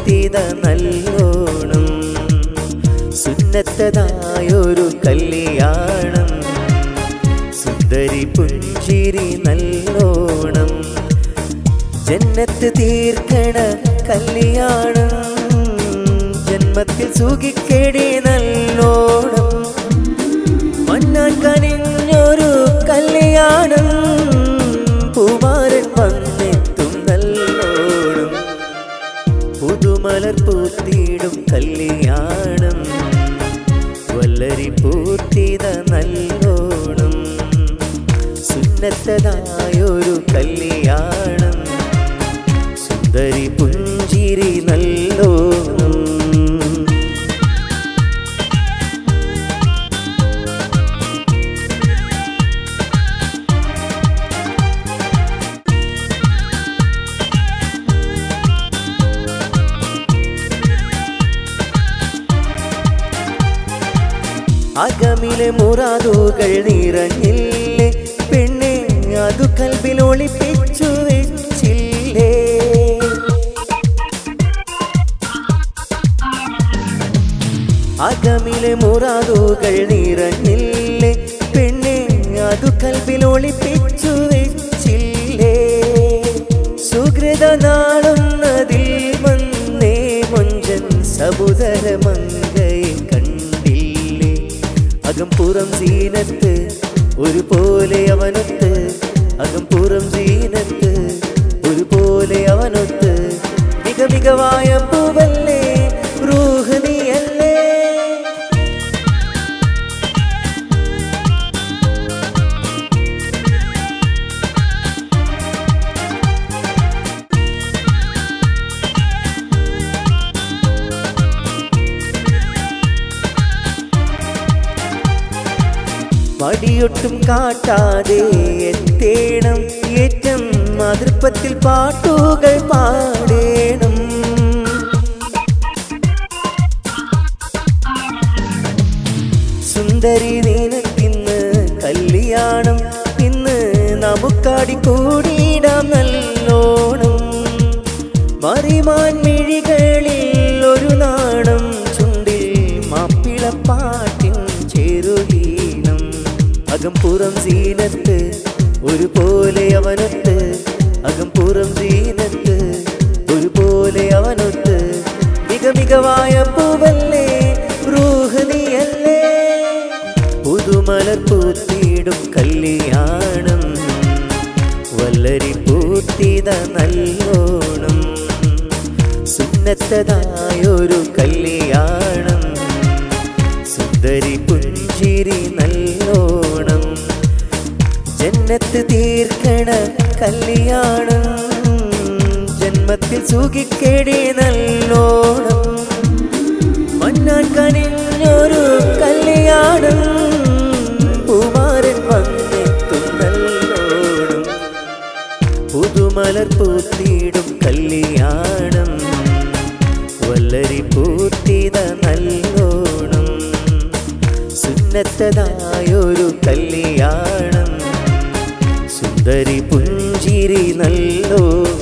പൂത്തിത നല്ലോണം സുന്നത്തതായൊരു കല്യാണം സുന്ദരി പുഞ്ചിരി നല്ലോണം ജന്നത്ത് തീർക്കണ കല്യാണം ജന്മത്തിൽ സുഖിക്കേടി നല്ലോണം മണ്ണാൻ കനിഞ്ഞൊരു കല്യാണം പൂമാരൻ വന്നെത്തും നല്ലോണം പുതുമലർ പൂത്തിയിടും കല്യാണം വല്ലരി പൂത്തിത നല്ലോണം സുന്നത്തതായൊരു കല്യാണം സുന്ദരി പുഞ്ചിരി നല്ലോണം അകമിലെ മുറാതുകൾ നിറഞ്ഞില്ലേ പെണ്ണെ അതു കൽബിൽ ഒളിപ്പിച്ചു വെച്ചില്ലേ അകമിലെ മുറാതുകൾ നിറഞ്ഞില്ലേ പെണ്ണെ അതു കൽബിൽ ഒളിപ്പിച്ചു വെച്ചില്ലേ സുഹൃത നാളുന്നതിൽ വന്നേ മൊഞ്ചൻ സബുദര മങ്കയെ കണ്ടില്ലേ അകം പുറം സീനത്ത് ഒരുപോലെ അവനൊത്ത് അകം പുറം സീനത്ത് ഒരുപോലെ അവനൊത്ത് മിക മികവായ പൂവല്ലേ റൂഹ് നീയല്ലേ മടിയൊട്ടും കാട്ടാതെ എത്തേണം ഏറ്റം മാതൃപ്പത്തിൽ പാട്ടുകൾ പാടേണം സുന്ദരി നിനക്കിന്ന് കല്യാണം ഇന്ന് നമുക്കാടി കൂടിയിടാം നല്ലോണം മറിമാൻ മിഴികളിൽ ഒരു നാണം ചുണ്ടിൽ മാപ്പിളപ്പാട്ടിൻ ചേരുകീണം അകം പുറം സീനത്ത് ഒരുപോലെ അവനൊത്ത് അകം പുറം സീനത്ത് ഒരുപോലെ അവനൊത്ത് മിക മികവായ പൂവല്ലേ റൂഹ് നീയല്ലേ പുതുമലർ പൂത്തിയിടും കല്യാണം വല്ലരി പൂത്തിത നല്ലോണം സുന്നത്തതായൊരു കല്യാണം സുന്ദരി പുഞ്ചിരി നല്ലോണം ജന്നത്ത് തീർക്കണ കല്യാണം ജന്മത്തിൽ സുഖിക്കേടി നല്ലോണം മണ്ണാൻ കനിഞ്ഞൊരു കല്യാണം പൂമാരൻ വന്നെത്തും നല്ലോണം പുതുമലർ പൂത്തിയിടും കല്യാണം വല്ലരി പൂത്തിത നല്ലോണം സുന്നത്തതായൊരു കല്യാണം സുന്ദരി പുഞ്ചിരി നല്ലോണം